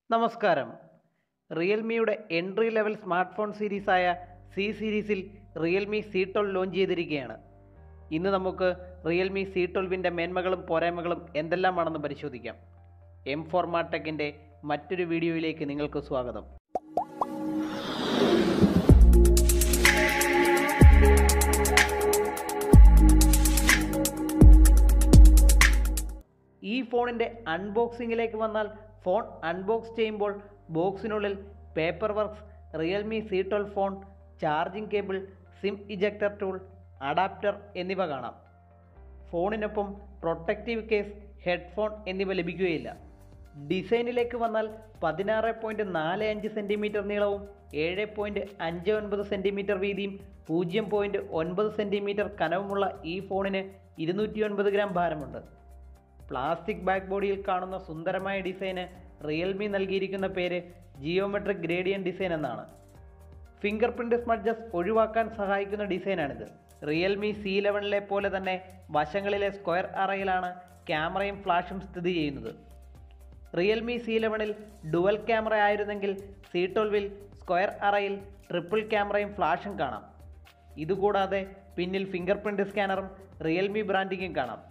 നമസ്കാരം റിയൽമിയുടെ entry level smart phone സീരീസായ സി സീരീസിൽ റിയൽമി സി ട്വൽവ് ലോഞ്ച് ചെയ്തിരിക്കുകയാണ് ഇന്ന് നമുക്ക് റിയൽമി സി ട്വൽവിൻ്റെ മേന്മകളും പോരായ്മകളും എന്തെല്ലാമാണെന്ന് പരിശോധിക്കാം എം ഫോർമാടെക്കിൻ്റെ മറ്റൊരു വീഡിയോയിലേക്ക് നിങ്ങൾക്ക് സ്വാഗതം ഈ ഫോണിൻ്റെ അൺബോക്സിങ്ങിലേക്ക് വന്നാൽ ഫോൺ അൺബോക്സ് ചെയ്യുമ്പോൾ ബോക്സിനുള്ളിൽ paper works Realme C twelve phone charging cable SIM ejector tool adapter എന്നിവ കാണാം ഫോണിനൊപ്പം പ്രൊട്ടക്റ്റീവ് കേസ് ഹെഡ്ഫോൺ എന്നിവ ലഭിക്കുകയില്ല ഡിസൈനിലേക്ക് വന്നാൽ പതിനാറ് പോയിൻറ്റ് നാല് അഞ്ച് സെൻറ്റിമീറ്റർ നീളവും ഏഴ് പോയിൻറ്റ് അഞ്ച് ഒൻപത് സെൻറ്റിമീറ്റർ വീതിയും പൂജ്യം പോയിൻറ്റ് ഒൻപത് സെൻറ്റിമീറ്റർ കനവുമുള്ള ഈ ഫോണിന് ഇരുന്നൂറ്റി ഒൻപത് ഗ്രാം ഭാരമുണ്ട് പ്ലാസ്റ്റിക് ബാക്ക് ബോഡിയിൽ കാണുന്ന സുന്ദരമായ ഡിസൈന് റിയൽമി നൽകിയിരിക്കുന്ന പേര് ജിയോമെട്രിക് ഗ്രേഡിയൻ ഡിസൈൻ എന്നാണ് ഫിംഗർ പ്രിൻ്റ് സ്മഡ്ജസ് ഒഴിവാക്കാൻ സഹായിക്കുന്ന ഡിസൈനാണിത് റിയൽമി സി ലെവനിലെ പോലെ തന്നെ വശങ്ങളിലെ സ്ക്വയർ അറയിലാണ് ക്യാമറയും ഫ്ലാഷും സ്ഥിതി ചെയ്യുന്നത് റിയൽമി സി ലെവനിൽ ഡുവൽ ക്യാമറ ആയിരുന്നെങ്കിൽ സി ട്വൽവിൽ സ്ക്വയർ അറയിൽ ട്രിപ്പിൾ ക്യാമറയും ഫ്ലാഷും കാണാം ഇതുകൂടാതെ പിന്നിൽ ഫിംഗർ പ്രിൻ്റ് സ്കാനറും റിയൽമി ബ്രാൻഡിങ്ങും കാണാം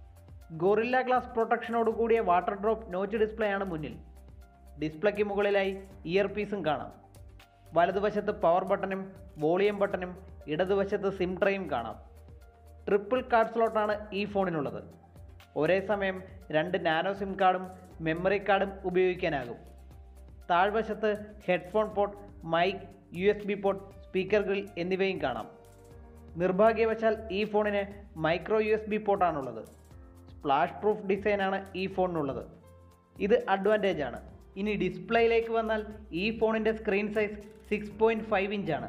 ഗൊറില്ല ഗ്ലാസ് പ്രൊട്ടക്ഷനോട് കൂടിയ വാട്ടർ ഡ്രോപ്പ് നോച്ച് ഡിസ്പ്ലേ ആണ് മുന്നിൽ ഡിസ്പ്ലേക്ക് മുകളിലായി ഇയർ പീസും കാണാം വലതുവശത്ത് പവർ ബട്ടണും വോളിയം ബട്ടണും ഇടതുവശത്ത് സിം ട്രേയും കാണാം ട്രിപ്പിൾ കാർഡ് സ്ലോട്ടാണ് ഈ ഫോണിനുള്ളത് ഒരേ സമയം രണ്ട് നാനോ സിം കാർഡും മെമ്മറി കാർഡും ഉപയോഗിക്കാനാകും താഴ്വശത്ത് headphone port mic U S B port speaker grill എന്നിവയും കാണാം നിർഭാഗ്യവശാൽ ഈ ഫോണിന് മൈക്രോ യു എസ് ബി പോർട്ടാണുള്ളത് സ്പ്ലാഷ് പ്രൂഫ് ഡിസൈനാണ് ഈ ഫോണിനുള്ളത് ഇത് അഡ്വാൻറ്റേജ് ആണ് ഇനി ഡിസ്പ്ലേയിലേക്ക് വന്നാൽ ഈ ഫോണിൻ്റെ screen size six point five ഇഞ്ചാണ്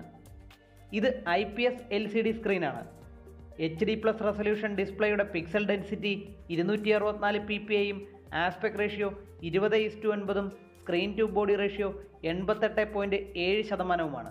ഇത് I P S L C D സ്ക്രീനാണ് എച്ച് ഡി പ്ലസ് റെസൊല്യൂഷൻ ഡിസ്പ്ലേയുടെ പിക്സൽ ഡെൻസിറ്റി ഇരുന്നൂറ്റി അറുപത്തിനാല് പി പി ഐയും ആസ്പെക്ട് റേഷ്യോ ഇരുപത് ഇസ്റ്റു ഒൻപതും സ്ക്രീൻ ടു ബോഡി റേഷ്യോ എൺപത്തെട്ട് പോയിൻറ്റ് ഏഴ് ശതമാനവുമാണ്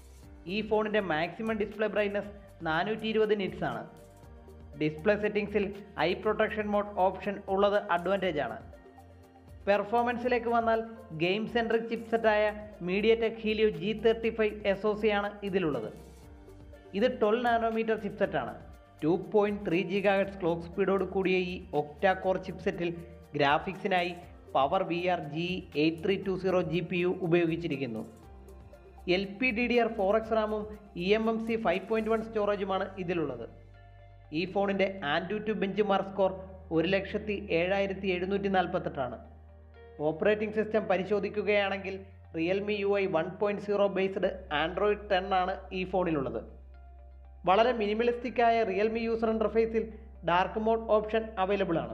ഈ ഫോണിൻ്റെ മാക്സിമം ഡിസ്പ്ലേ ബ്രൈറ്റ്നസ് നാനൂറ്റി ഇരുപത് നിറ്റ്സ് ആണ് ഡിസ്പ്ലേ സെറ്റിംഗ്സിൽ ഐ പ്രൊട്ടക്ഷൻ മോഡ് ഓപ്ഷൻ ഉള്ളത് അഡ്വാൻറ്റേജ് ആണ് പെർഫോമൻസിലേക്ക് വന്നാൽ ഗെയിം സെൻട്രിക് ചിപ്സെറ്റായ MediaTek Helio G thirty five S O C ആണ് ഇതിലുള്ളത് ഇത് ട്വൽവ് നാനോമീറ്റർ ചിപ്സെറ്റാണ് two point three gigahertz clock സ്പീഡോട് കൂടിയ ഈ ഒക്ടാ കോർ ചിപ്സെറ്റിൽ ഗ്രാഫിക്സിനായി power V R G eight three two zero G P U ഉപയോഗിച്ചിരിക്കുന്നു L P D D R four X റാമും E M M C five point one സ്റ്റോറേജുമാണ് ഇതിലുള്ളത് ഈ ഫോണിൻ്റെ AnTuTu benchmark score ഒരു ലക്ഷത്തി ഏഴായിരത്തി എഴുന്നൂറ്റി നാൽപ്പത്തെട്ടാണ് ഓപ്പറേറ്റിംഗ് സിസ്റ്റം പരിശോധിക്കുകയാണെങ്കിൽ Realme U I one point zero based Android ten ആണ് ഈ ഫോണിലുള്ളത് വളരെ മിനിമലിസ്റ്റിക്കായ റിയൽമി യൂസർ ഇൻ്റർഫേസിൽ ഡാർക്ക് മോഡ് ഓപ്ഷൻ അവൈലബിൾ ആണ്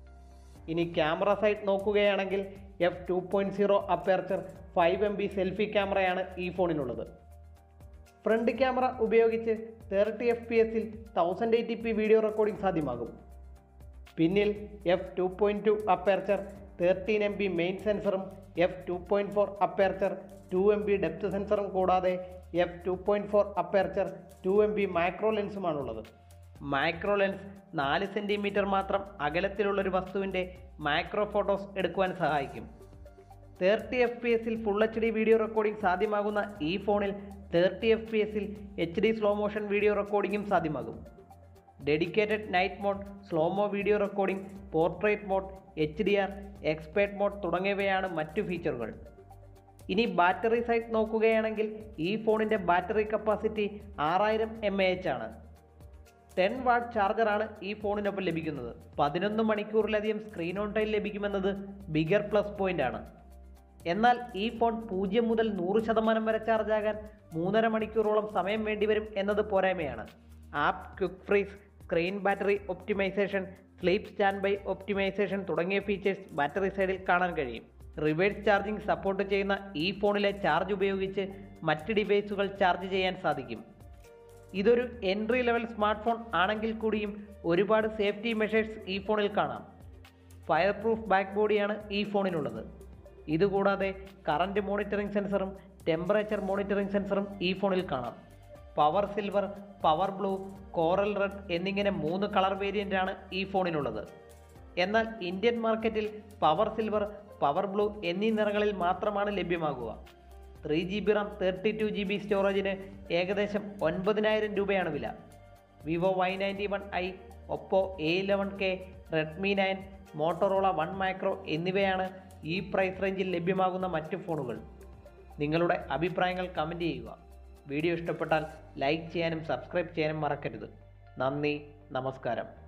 ഇനി ക്യാമറ സൈറ്റ് നോക്കുകയാണെങ്കിൽ F two point zero aperture five M B selfie ക്യാമറയാണ് ഈ ഫോണിനുള്ളത് ഫ്രണ്ട് ക്യാമറ ഉപയോഗിച്ച് തേർട്ടി എഫ് പി എസിൽ thousand eighty P video recording സാധ്യമാകും പിന്നിൽ F two point two aperture thirteen M B main സെൻസറും F two point four aperture two M B depth സെൻസറും കൂടാതെ F two point four aperture two M B micro ലെൻസുമാണുള്ളത് micro lens നാല് centimetre മാത്രം അകലത്തിലുള്ളൊരു വസ്തുവിൻ്റെ മൈക്രോ ഫോട്ടോസ് എടുക്കുവാൻ സഹായിക്കും തേർട്ടി എഫ് പി എസിൽ full H D video recording സാധ്യമാകുന്ന ഈ ഫോണിൽ തേർട്ടി എഫ് പി എസിൽ H D slow motion video റെക്കോർഡിംഗും സാധ്യമാകും dedicated night mode slo-mo video recording portrait mode H D R expert mode തുടങ്ങിയവയാണ് മറ്റു ഫീച്ചറുകൾ ഇനി ബാറ്ററി സൈസ് നോക്കുകയാണെങ്കിൽ ഈ ഫോണിൻ്റെ ബാറ്ററി കപ്പാസിറ്റി ആറായിരം എം എ എച്ച് ആണ് ടെൻ വാട്ട് ചാർജറാണ് ഈ ഫോണിനൊപ്പം ലഭിക്കുന്നത് പതിനൊന്ന് മണിക്കൂറിലധികം സ്ക്രീൻ ഓൺ ടൈം ലഭിക്കുമെന്നത് ബിഗർ പ്ലസ് പോയിന്റ് ആണ് എന്നാൽ ഈ ഫോൺ പൂജ്യം മുതൽ നൂറ് ശതമാനം വരെ ചാർജ് ആകാൻ മൂന്നര മണിക്കൂറോളം സമയം വേണ്ടിവരും എന്നത് പോരായ്മയാണ് app quick freeze screen battery optimisation sleep standby optimisation തുടങ്ങിയ ഫീച്ചേഴ്സ് ബാറ്ററി സൈഡിൽ കാണാൻ കഴിയും റിവേഴ്സ് ചാർജിംഗ് സപ്പോർട്ട് ചെയ്യുന്ന ഈ ഫോണിലെ ചാർജ് ഉപയോഗിച്ച് മറ്റ് ഡിവൈസുകൾ ചാർജ് ചെയ്യാൻ സാധിക്കും ഇതൊരു എൻട്രി ലെവൽ സ്മാർട്ട് ഫോൺ ആണെങ്കിൽ കൂടിയും ഒരുപാട് സേഫ്റ്റി മെഷേഴ്സ് ഈ ഫോണിൽ കാണാം ഫയർ പ്രൂഫ് ബാക്ക് ബോഡിയാണ് ഈ ഫോണിനുള്ളത് ഇതുകൂടാതെ കറണ്ട് മോണിറ്ററിംഗ് സെൻസറും ടെമ്പറേച്ചർ മോണിറ്ററിംഗ് സെൻസറും ഈ ഫോണിൽ കാണാം power silver power blue coral red എന്നിങ്ങനെ മൂന്ന് കളർ വേരിയൻ്റാണ് ഈ ഫോണിനുള്ളത് എന്നാൽ ഇന്ത്യൻ മാർക്കറ്റിൽ പവർ സിൽവർ പവർ ബ്ലൂ എന്നീ നിറങ്ങളിൽ മാത്രമാണ് ലഭ്യമാകുക three G B RAM thirty two G B സ്റ്റോറേജിന് ഏകദേശം ഒൻപതിനായിരം രൂപയാണ് വില Vivo Y ninety one I Oppo A eleven K Redmi nine Motorola one micro എന്നിവയാണ് ഈ പ്രൈസ് റേഞ്ചിൽ ലഭ്യമാകുന്ന മറ്റ് ഫോണുകൾ നിങ്ങളുടെ അഭിപ്രായങ്ങൾ കമൻറ്റ് ചെയ്യുക വീഡിയോ ഇഷ്ടപ്പെട്ടാൽ ലൈക്ക് ചെയ്യാനും സബ്സ്ക്രൈബ് ചെയ്യാനും മറക്കരുത് നന്ദി നമസ്കാരം